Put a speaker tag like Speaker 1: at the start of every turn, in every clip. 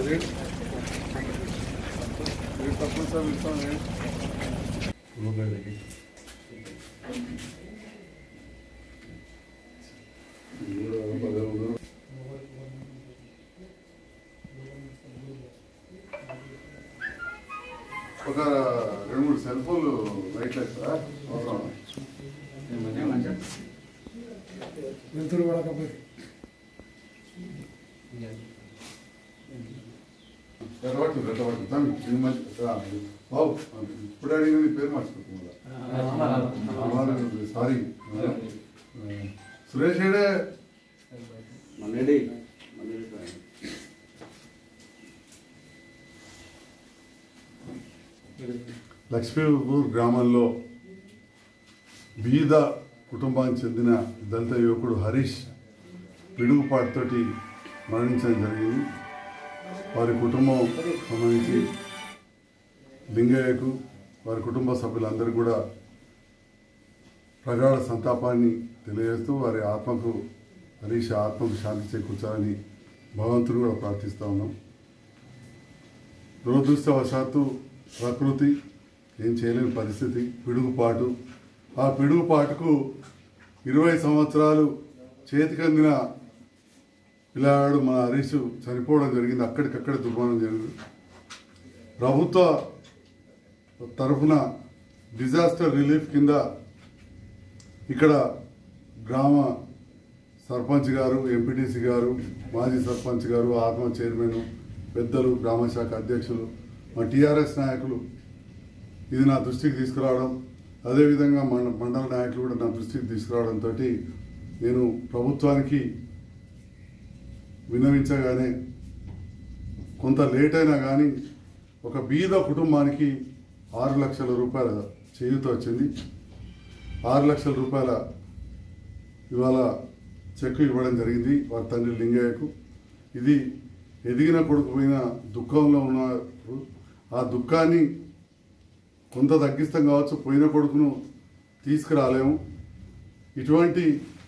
Speaker 1: rate rate తక్కువ sir ఇస్తాం rate రూపాయలకి ఒక రెండు మూడు సెల్ ఫోన్లు రైట్ సార్ అవసరం
Speaker 2: వెళ్తురు పడకపోతే
Speaker 1: ఎర్రబట్టు ఎర్రబట్టు దాన్ని ఈ మధ్య ఆ, బాబు ఇప్పుడు అడిగిన నీ పేరు మర్చిపోతుంది సారీ సురేష్ ఏడే
Speaker 3: మల్లెడి మల్లెడి
Speaker 1: లక్ష్మీపూర్ గ్రామంలో బీద కుటుంబానికి చెందిన దళిత యువకుడు హరీష్ పిడుగుపాటుతోటి మరణించడం జరిగింది వారి కుటుంబం సంబంధించి లింగయ్యకు వారి కుటుంబ సభ్యులందరూ కూడా ప్రగాఢ సంతాపాన్ని తెలియజేస్తూ వారి ఆత్మకు హరీష్ ఆత్మకు శాంతి చేకూర్చాలని భగవంతుడు కూడా ప్రార్థిస్తూ ఉన్నాం దురదృష్టవశాత్తు ప్రకృతి ఏం చేయలేని పరిస్థితి పిడుగుపాటు ఆ పిడుగుపాటుకు ఇరవై సంవత్సరాలు చేతికందిన పిల్లాడు మన హరీష్ చనిపోవడం జరిగింది అక్కడికక్కడ దుర్మరణం జరిగింది ప్రభుత్వ తరఫున డిజాస్టర్ రిలీఫ్ కింద ఇక్కడ గ్రామ సర్పంచ్ గారు ఎంపీటీసీ గారు మాజీ సర్పంచ్ గారు ఆత్మ చైర్మన్ పెద్దలు గ్రామ శాఖ అధ్యక్షులు మా టీఆర్ఎస్ నాయకులు ఇది నా దృష్టికి తీసుకురావడం అదేవిధంగా మన మండల నాయకులు కూడా నా దృష్టికి తీసుకురావడంతో నేను ప్రభుత్వానికి విన్నవించగానే కొంత లేట్ అయినా కానీ ఒక బీద కుటుంబానికి ఆరు లక్షల రూపాయల చేయూత వచ్చింది ఆరు లక్షల రూపాయల ఇవాళ చెక్ ఇవ్వడం జరిగింది వారి తండ్రి లింగయ్యకు ఇది ఎదిగిన కొడుకు పోయిన దుఃఖంలో ఉన్నారు ఆ దుఃఖాన్ని కొంత తగ్గిస్తాం కావచ్చు పోయిన కొడుకును తీసుకురాలేము ఇటువంటి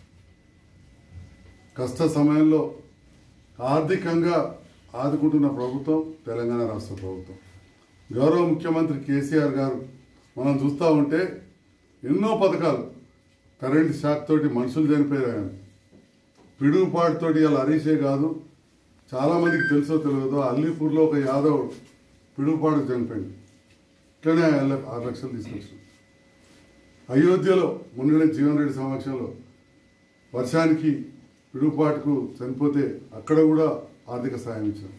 Speaker 1: కష్ట సమయంలో ఆర్థికంగా ఆదుకుంటున్న ప్రభుత్వం తెలంగాణ రాష్ట్ర ప్రభుత్వం గౌరవ ముఖ్యమంత్రి కేసీఆర్ గారు మనం చూస్తూ ఉంటే ఎన్నో పథకాలు కరెంట్ షాక్ తోటి మనుషులు చనిపోయారు కానీ పిడుగుపాటుతోటి ఇలా హరీషే కాదు చాలామందికి తెలుసో తెలియదో అల్లీపూర్లో ఒక యాదవ్ పిడుగుపాటు చనిపోయింది ఇట్లనే ఆయన ఆరు లక్షలు తీసుకొచ్చారు అయోధ్యలో మున్నడే జీవన్ రెడ్డి సమక్షంలో వర్షానికి పిడుగుపాటుకు చనిపోతే అక్కడ కూడా ఆర్థిక సాయం ఇచ్చారు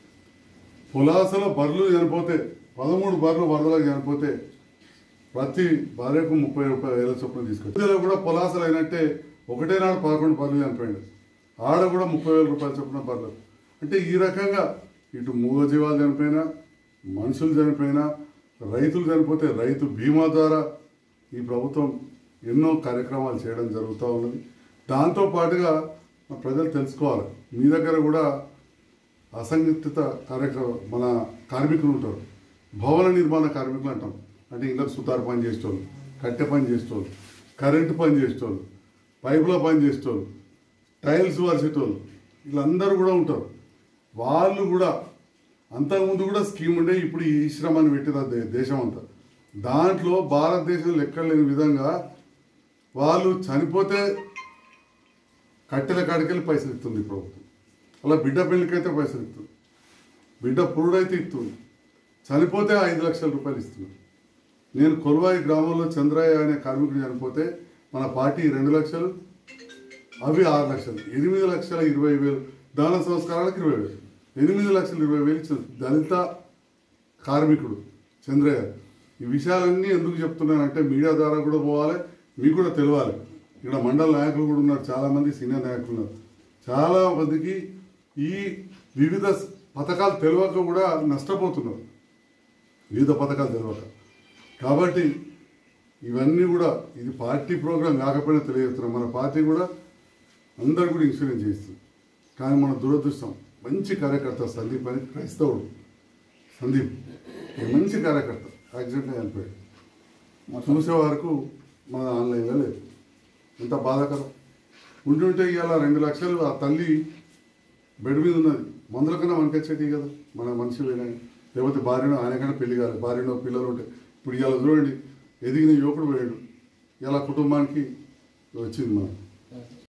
Speaker 1: పులాసలో బర్రెలు చనిపోతే పదమూడు బర్రెలు వరదలకు చనిపోతే ప్రతి భార్యకు ముప్పై రూపాయల వేల చొప్పున తీసుకొచ్చి ఇందులో కూడా పొలాసలు అయినట్టే ఒకటే నాడు పదకొండు బర్రెలు చనిపోయింది ఆడ కూడా ముప్పై వేల రూపాయల చొప్పున బర్రెలు అంటే ఈ రకంగా ఇటు మూగజీవాలు చనిపోయినా మనుషులు చనిపోయినా రైతులు చనిపోతే రైతు బీమా ద్వారా ఈ ప్రభుత్వం ఎన్నో కార్యక్రమాలు చేయడం జరుగుతూ ఉన్నది దాంతో పాటుగా మన ప్రజలు తెలుసుకోవాలి మీ దగ్గర కూడా అసంఘటిత కార్యక్రమం మన కార్మికులు ఉంటారు భవన నిర్మాణ కార్మికులు అంటాం అంటే ఇళ్ళకు సుతారు పని చేసేటోళ్ళు కట్టె పని చేసేటోళ్ళు కరెంటు పని చేసేటోళ్ళు పైపుల పని చేసేటోళ్ళు టైల్స్ వరిసేటోళ్ళు వీళ్ళందరూ కూడా ఉంటారు వాళ్ళు కూడా అంతకుముందు కూడా స్కీమ్ ఉండే ఇప్పుడు ఈ శ్రమాన్ని పెట్టిన దే- దేశం అంతా దాంట్లో భారతదేశం లెక్కలేని విధంగా వాళ్ళు చనిపోతే కట్టెల కాడికెళ్ళి పైసలు ఇస్తుంది ఈ ప్రభుత్వం అలా బిడ్డ పెళ్లికైతే పైసలు ఇస్తుంది బిడ్డ పురుడైతే ఇస్తుంది చనిపోతే ఐదు లక్షల రూపాయలు ఇస్తున్నారు నేను కొలువాయి గ్రామంలో చంద్రయ్య అనే కార్మికుడు చనిపోతే మన పార్టీ రెండు లక్షలు అవి ఆరు లక్షలు ఎనిమిది లక్షల ఇరవై వేలు దాన సంస్కారాలకు ఇరవై వేలు ఎనిమిది లక్షల ఇరవై వేలు ఇచ్చిన దళిత కార్మికుడు చంద్రయ్య ఈ విషయాలన్నీ ఎందుకు చెప్తున్నానంటే మీడియా ద్వారా కూడా పోవాలి మీకు కూడా తెలియాలి ఇక్కడ మండల నాయకులు కూడా ఉన్నారు చాలామంది సీనియర్ నాయకులు ఉన్నారు చాలా మందికి ఈ వివిధ పథకాలు తెలియక కూడా నష్టపోతున్నారు వివిధ పథకాలు తెలియక కాబట్టి ఇవన్నీ కూడా ఇది పార్టీ ప్రోగ్రాం కాకపోయినా తెలియజేస్తున్నాం మన పార్టీ కూడా అందరు కూడా ఇన్సూరెన్స్ చేస్తుంది కానీ మన దురదృష్టం మంచి కార్యకర్త సందీప్ అని క్రైస్తవుడు సందీప్ ఈ మంచి కార్యకర్త యాక్సిడెంట్ చనిపోయాడు చూసే వరకు మన ఆన్లైన్లో లేదు ఎంత బాధాకరం ఉంటుంటే ఇవాళ రెండు లక్షలు ఆ తల్లి బెడ్ మీద ఉన్నది మందుల కన్నా మనకి వచ్చేటి కదా మన మనిషి పోయినా లేకపోతే భార్యనో ఆయనకన్నా పెళ్లి కాదు భార్యనో పిల్లలు ఉంటే ఇప్పుడు ఇలా చూడండి ఎదిగిన యువకుడు పోయాడు ఇలా కుటుంబానికి వచ్చింది మనం